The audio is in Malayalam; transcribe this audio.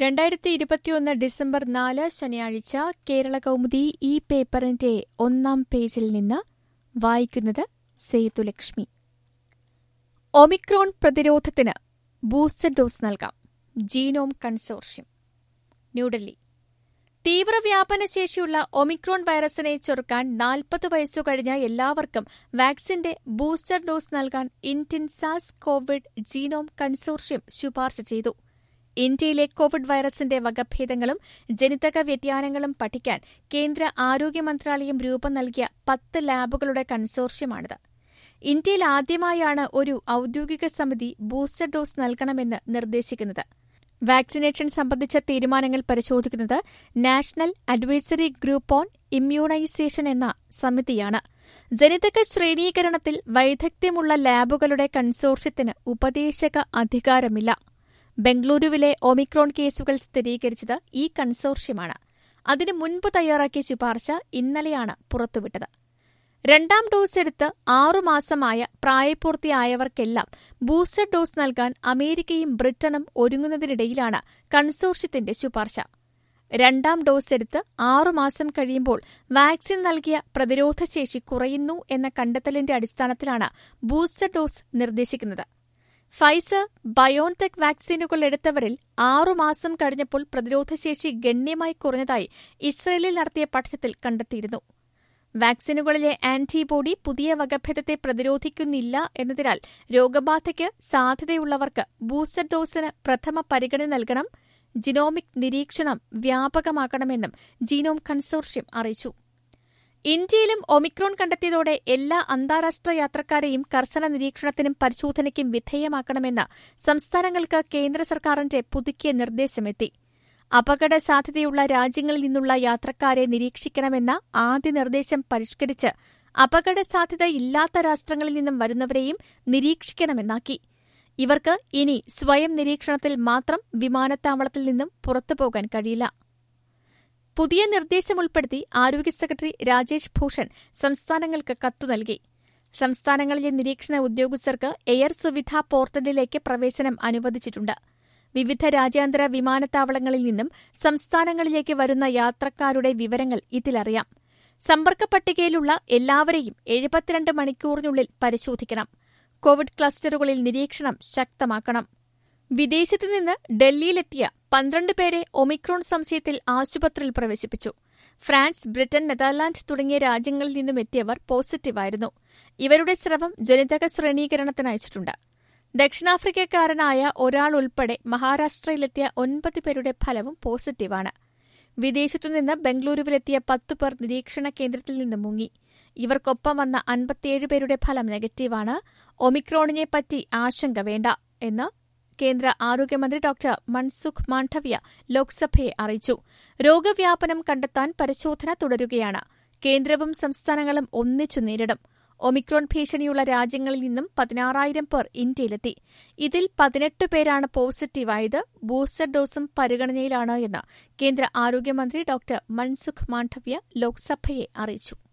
രണ്ടായിരത്തി ഇരുപത്തിയൊന്ന് ഡിസംബർ നാല് ശനിയാഴ്ച കേരള കൗമുദി ഈ പേപ്പറിന്റെ ഒന്നാം പേജിൽ നിന്ന് വായിക്കുന്നത് സേതുലക്ഷ്മി ഒമിക്രോൺ പ്രതിരോധത്തിന് ബൂസ്റ്റർ ഡോസ് നൽകാം ജീനോം കൺസോർഷ്യം ന്യൂഡൽഹി തീവ്രവ്യാപന ശേഷിയുള്ള ഒമിക്രോൺ വൈറസിനെ ചെറുക്കാൻ നാൽപ്പത് വയസ്സു കഴിഞ്ഞ എല്ലാവർക്കും വാക്സിന്റെ ബൂസ്റ്റർ ഡോസ് നൽകാൻ ഇന്ത്യൻ സാസ് കോവിഡ് ജീനോം കൺസോർഷ്യം ശുപാർശ ചെയ്തു ഇന്ത്യയിലെ കോവിഡ് വൈറസിന്റെ വകഭേദങ്ങളും ജനിതക വ്യതിയാനങ്ങളും പഠിക്കാൻ കേന്ദ്ര ആരോഗ്യ മന്ത്രാലയം രൂപം നൽകിയ പത്ത് ലാബുകളുടെ കൺസോർഷ്യമാണിത് ഇന്ത്യയിൽ ആദ്യമായാണ് ഒരു ഔദ്യോഗിക സമിതി ബൂസ്റ്റർ ഡോസ് നൽകണമെന്ന് നിർദ്ദേശിക്കുന്നത് വാക്സിനേഷൻ സംബന്ധിച്ച തീരുമാനങ്ങൾ പരിശോധിക്കുന്നത് National Advisory Group on Immunisation എന്ന സമിതിയാണ് ജനിതക ശ്രേണീകരണത്തിൽ വൈദഗ്ധ്യമുള്ള ലാബുകളുടെ കൺസോർഷ്യത്തിന് ഉപദേശക അധികാരമില്ല ബംഗളൂരുവിലെ ഒമിക്രോൺ കേസുകൾ സ്ഥിരീകരിച്ചത് ഈ കൺസോർഷ്യമാണ് അതിനു മുൻപ് തയ്യാറാക്കിയ ശുപാർശ ഇന്നലെയാണ് പുറത്തുവിട്ടത് രണ്ടാം ഡോസ് എടുത്ത് ആറുമാസമായ പ്രായപൂർത്തിയായവർക്കെല്ലാം ബൂസ്റ്റർ ഡോസ് നൽകാൻ അമേരിക്കയും ബ്രിട്ടനും ഒരുങ്ങുന്നതിനിടയിലാണ് കൺസോർഷ്യത്തിന്റെ ശുപാർശ രണ്ടാം ഡോസ് എടുത്ത് ആറുമാസം കഴിയുമ്പോൾ വാക്സിൻ നൽകിയ പ്രതിരോധശേഷി കുറയുന്നു എന്ന കണ്ടെത്തലിന്റെ അടിസ്ഥാനത്തിലാണ് ബൂസ്റ്റർ ഡോസ് നിർദ്ദേശിക്കുന്നത് ഫൈസർ ബയോൺടെക് വാക്സിനുകൾ എടുത്തവരിൽ ആറുമാസം കഴിഞ്ഞപ്പോൾ പ്രതിരോധശേഷി ഗണ്യമായി കുറഞ്ഞതായി ഇസ്രയേലിൽ നടത്തിയ പഠനത്തിൽ കണ്ടെത്തിയിരുന്നു വാക്സിനുകളിലെ ആന്റിബോഡി പുതിയ വകഭേദത്തെ പ്രതിരോധിക്കുന്നില്ല എന്നതിനാൽ രോഗബാധയ്ക്ക് സാധ്യതയുള്ളവർക്ക് ബൂസ്റ്റർ ഡോസിന് പ്രഥമ പരിഗണന നൽകണം ജിനോമിക് നിരീക്ഷണം വ്യാപകമാക്കണമെന്നും ജീനോം കൺസോർഷ്യം അറിയിച്ചു ഇന്ത്യയിലും ഒമിക്രോൺ കണ്ടെത്തിയതോടെ എല്ലാ അന്താരാഷ്ട്ര യാത്രക്കാരെയും കർശന നിരീക്ഷണത്തിനും പരിശോധനയ്ക്കും വിധേയമാക്കണമെന്ന് സംസ്ഥാനങ്ങൾക്ക് കേന്ദ്ര സർക്കാരിന്റെ പുതുക്കിയ നിർദ്ദേശമെത്തി അപകട സാധ്യതയുള്ള രാജ്യങ്ങളിൽ നിന്നുള്ള യാത്രക്കാരെ നിരീക്ഷിക്കണമെന്ന ആദ്യ നിർദ്ദേശം പരിഷ്കരിച്ച് അപകട സാധ്യത ഇല്ലാത്ത രാഷ്ട്രങ്ങളിൽ നിന്നും വരുന്നവരെയും നിരീക്ഷിക്കണമെന്നാക്കി ഇവർക്ക് ഇനി സ്വയം നിരീക്ഷണത്തിൽ മാത്രം വിമാനത്താവളത്തിൽ നിന്നും പുറത്തുപോകാൻ കഴിയില്ല പുതിയ നിർദ്ദേശം ഉൾപ്പെടുത്തി ആരോഗ്യ സെക്രട്ടറി രാജേഷ് ഭൂഷൺ സംസ്ഥാനങ്ങൾക്ക് കത്തു നൽകി സംസ്ഥാനങ്ങളിലെ നിരീക്ഷണ ഉദ്യോഗസ്ഥർക്ക് എയർ സുവിധ പോർട്ടലിലേക്ക് പ്രവേശനം അനുവദിച്ചിട്ടുണ്ട് വിവിധ രാജ്യാന്തര വിമാനത്താവളങ്ങളിൽ നിന്നും സംസ്ഥാനങ്ങളിലേക്ക് വരുന്ന യാത്രക്കാരുടെ വിവരങ്ങൾ ഇതിലറിയാം സമ്പർക്ക പട്ടികയിലുള്ള എല്ലാവരെയും എഴുപത്തിരണ്ട് മണിക്കൂറിനുള്ളിൽ പരിശോധിക്കണം കോവിഡ് ക്ലസ്റ്ററുകളിൽ നിരീക്ഷണം ശക്തമാക്കണം വിദേശത്തു നിന്ന് ഡൽഹിയിലെത്തിയ പന്ത്രണ്ട് പേരെ ഒമിക്രോൺ സംശയത്തിൽ ആശുപത്രിയിൽ പ്രവേശിപ്പിച്ചു ഫ്രാൻസ് ബ്രിട്ടൻ നെതർലാൻഡ് തുടങ്ങിയ രാജ്യങ്ങളിൽ നിന്നും എത്തിയവർ പോസിറ്റീവായിരുന്നു ഇവരുടെ സ്രവം ജനിതക ശ്രേണീകരണത്തിന് അയച്ചിട്ടുണ്ട് ദക്ഷിണാഫ്രിക്കക്കാരനായ ഒരാൾ ഉൾപ്പെടെ മഹാരാഷ്ട്രയിലെത്തിയ ഒൻപത് പേരുടെ ഫലവും പോസിറ്റീവാണ് വിദേശത്തുനിന്ന് ബംഗളൂരുവിലെത്തിയ പത്തു പേർ നിരീക്ഷണ കേന്ദ്രത്തിൽ നിന്ന് മുങ്ങി ഇവർക്കൊപ്പം വന്ന അൻപത്തിയേഴ് പേരുടെ ഫലം നെഗറ്റീവാണ് ഒമിക്രോണിനെപ്പറ്റി ആശങ്ക വേണ്ട എന്ന് കേന്ദ്ര ആരോഗ്യമന്ത്രി ഡോക്ടർ മൻസുഖ് മാണ്ഡവ്യ ലോക്സഭയെ അറിയിച്ചു രോഗവ്യാപനം കണ്ടെത്താൻ പരിശോധന തുടരുകയാണ് കേന്ദ്രവും സംസ്ഥാനങ്ങളും ഒന്നിച്ചു നേരിടും ഒമിക്രോൺ ഭീഷണിയുള്ള രാജ്യങ്ങളിൽ നിന്നും പതിനാറായിരം പേർ ഇന്ത്യയിലെത്തി ഇതിൽ പതിനെട്ട് പേരാണ് പോസിറ്റീവായത് ബൂസ്റ്റർ ഡോസും പരിഗണനയിലാണ് എന്ന് കേന്ദ്ര ആരോഗ്യമന്ത്രി ഡോക്ടർ മൻസുഖ് മാണ്ഡവ്യ ലോക്സഭയെ അറിയിച്ചു